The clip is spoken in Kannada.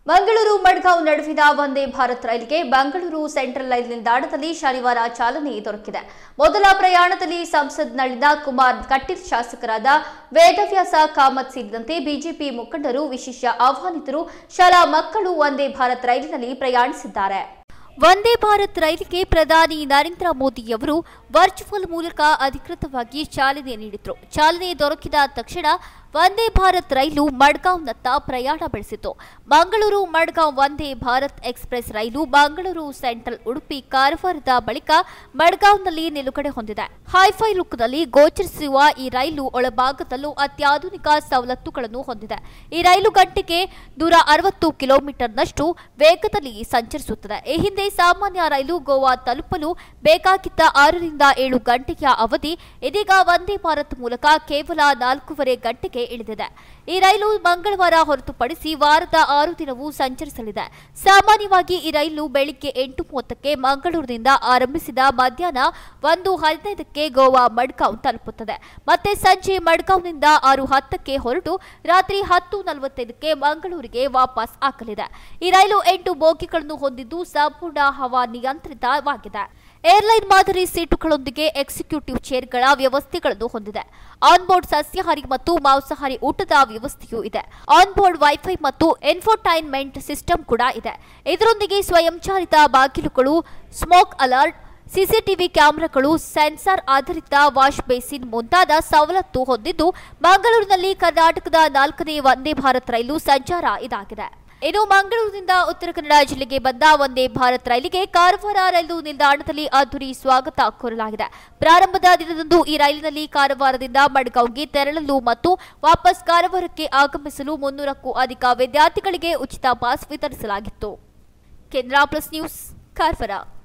ಮಂಗಳೂರು ಮಡ್ಗಾಂವ್ ನಡುವಿನ ವಂದೇ ಭಾರತ್ ರೈಲಿಗೆ ಬೆಂಗಳೂರು ಸೆಂಟ್ರಲ್ ರೈಲ್ ನಿಲ್ದಾಣದಲ್ಲಿ ಶನಿವಾರ ಚಾಲನೆ ದೊರಕಿದೆ ಮೊದಲ ಪ್ರಯಾಣದಲ್ಲಿ ಸಂಸದ್ ನಳಿನ ಕುಮಾರ್ ಕಟೀಲ್ ಶಾಸಕರಾದ ವೇದವ್ಯಾಸ ಕಾಮತ್ ಸೇರಿದಂತೆ ಬಿಜೆಪಿ ಮುಖಂಡರು ವಿಶೇಷ ಆಹ್ವಾನಿತರು ಶಾಲಾ ಮಕ್ಕಳು ವಂದೇ ಭಾರತ್ ರೈಲಿನಲ್ಲಿ ಪ್ರಯಾಣಿಸಿದ್ದಾರೆ ವಂದೇ ಭಾರತ್ ರೈಲಿಗೆ ಪ್ರಧಾನಿ ನರೇಂದ್ರ ಮೋದಿಯವರು ವರ್ಚುವಲ್ ಮೂಲಕ ಅಧಿಕೃತವಾಗಿ ಚಾಲನೆ ನೀಡಿದ್ರು ಚಾಲನೆ ದೊರಕಿದ ತಕ್ಷಣ ವಂದೇ ಭಾರತ್ ರೈಲು ಮಡ್ಗಾಂವ್ನತ್ತ ಪ್ರಯಾಣ ಬೆಳೆಸಿತು ಮಂಗಳೂರು ಮಡ್ಗಾಂವ್ ವಂದೇ ಭಾರತ್ ಎಕ್ಸ್ಪ್ರೆಸ್ ರೈಲು ಮಂಗಳೂರು ಸೆಂಟ್ರಲ್ ಉಡುಪಿ ಕಾರವಾರದ ಬಳಿಕ ಮಡ್ಗಾಂವ್ನಲ್ಲಿ ನಿಲುಗಡೆ ಹೊಂದಿದೆ ಹೈಫೈ ಲುಕ್ನಲ್ಲಿ ಗೋಚರಿಸುವ ಈ ರೈಲು ಒಳಭಾಗದಲ್ಲೂ ಅತ್ಯಾಧುನಿಕ ಸವಲತ್ತುಗಳನ್ನು ಹೊಂದಿದೆ ಈ ರೈಲು ಗಂಟೆಗೆ ನೂರ ಅರವತ್ತು ಕಿಲೋಮೀಟರ್ನಷ್ಟು ವೇಗದಲ್ಲಿ ಸಂಚರಿಸುತ್ತದೆ ಈ ಹಿಂದೆ ಸಾಮಾನ್ಯ ರೈಲು ಗೋವಾ ತಲುಪಲು ಬೇಕಾಗಿದ್ದ ಆರರಿಂದ ಏಳು ಗಂಟೆಯ ಅವಧಿ ಇದೀಗ ವಂದೇ ಭಾರತ್ ಮೂಲಕ ಕೇವಲ ನಾಲ್ಕೂವರೆ ಗಂಟೆಗೆ ಇಳಿದಿದೆ ಈ ರೈಲು ಮಂಗಳವಾರ ಹೊರತುಪಡಿಸಿ ವಾರದ ಆರು ದಿನವೂ ಸಂಚರಿಸಲಿದೆ ಸಾಮಾನ್ಯವಾಗಿ ಈ ರೈಲು ಬೆಳಿಗ್ಗೆ ಎಂಟು ಮೂವತ್ತಕ್ಕೆ ಮಂಗಳೂರಿನಿಂದ ಆರಂಭಿಸಿದ ಮಧ್ಯಾಹ್ನ ಒಂದು ಹದಿನೈದಕ್ಕೆ ಗೋವಾ ಮಡ್ಗಾಂವ್ ತಲುಪುತ್ತದೆ ಮತ್ತೆ ಸಂಜೆ ಮಡ್ಗಾಂವ್ನಿಂದ ಆರು ಹತ್ತಕ್ಕೆ ಹೊರಟು ರಾತ್ರಿ ಹತ್ತು ನಲವತ್ತೈದಕ್ಕೆ ಮಂಗಳೂರಿಗೆ ವಾಪಸ್ ಆಗಲಿದೆ ಈ ರೈಲು ಎಂಟು ಬೋಗಿಗಳನ್ನು ಹೊಂದಿದ್ದು ಸಂಪೂರ್ಣ ಹವಾ ನಿಯಂತ್ರಿತವಾಗಿದೆ ಏರ್ಲೈನ್ ಮಾದರಿ ಸೀಟುಗಳೊಂದಿಗೆ ಎಕ್ಸಿಕ್ಯೂಟಿವ್ ಚೇರ್ಗಳ ವ್ಯವಸ್ಥೆಗಳನ್ನು ಹೊಂದಿದೆ ಆನ್ಬೋರ್ಡ್ ಸಸ್ಯಾಹಾರಿ ಮತ್ತು ಮಾಂಸಾಹಾರಿ ಊಟದ ವ್ಯವಸ್ಥೆಯೂ ಇದೆ ಆನ್ಬೋರ್ಡ್ ವೈಫೈ ಮತ್ತು ಎನ್ಫೋಟೈನ್ಮೆಂಟ್ ಸಿಸ್ಟಮ್ ಕೂಡ ಇದೆ ಇದರೊಂದಿಗೆ ಸ್ವಯಂಚಾಲಿತ ಬಾಗಿಲುಗಳು ಸ್ಮೋಕ್ ಅಲರ್ಟ್ ಸಿಸಿಟಿವಿ ಕ್ಯಾಮೆರಾಗಳು ಸೆನ್ಸಾರ್ ಆಧಾರಿತ ವಾಶ್ ಬೇಸಿನ್ ಮುಂತಾದ ಸವಲತ್ತು ಹೊಂದಿದ್ದು ಮಂಗಳೂರಿನಲ್ಲಿ ಕರ್ನಾಟಕದ ನಾಲ್ಕನೇ ವಂದೇ ಭಾರತ್ ರೈಲು ಸಂಚಾರ ಇದಾಗಿದೆ ಇನ್ನು ಮಂಗಳೂರಿನಿಂದ ಉತ್ತರ ಕನ್ನಡ ಜಿಲ್ಲೆಗೆ ಬಂದ ವಂದೇ ಭಾರತ್ ರೈಲಿಗೆ ಕಾರವಾರ ರೈಲು ನಿಲ್ದಾಣದಲ್ಲಿ ಅದ್ದೂರಿ ಸ್ವಾಗತ ಕೋರಲಾಗಿದೆ ಪ್ರಾರಂಭದ ದಿನದಂದು ಈ ರೈಲಿನಲ್ಲಿ ಕಾರವಾರದಿಂದ ಮಡ್ಗಾಂವ್ಗೆ ತೆರಳಲು ಮತ್ತು ವಾಪಸ್ ಕಾರವಾರಕ್ಕೆ ಆಗಮಿಸಲು ಮುನ್ನೂರಕ್ಕೂ ಅಧಿಕ ವಿದ್ಯಾರ್ಥಿಗಳಿಗೆ ಉಚಿತ ಪಾಸ್ ವಿತರಿಸಲಾಗಿತ್ತು ಕೇಂದ್ರ ಪ್ಲಸ್ ನ್ಯೂಸ್ ಕಾರವಾರ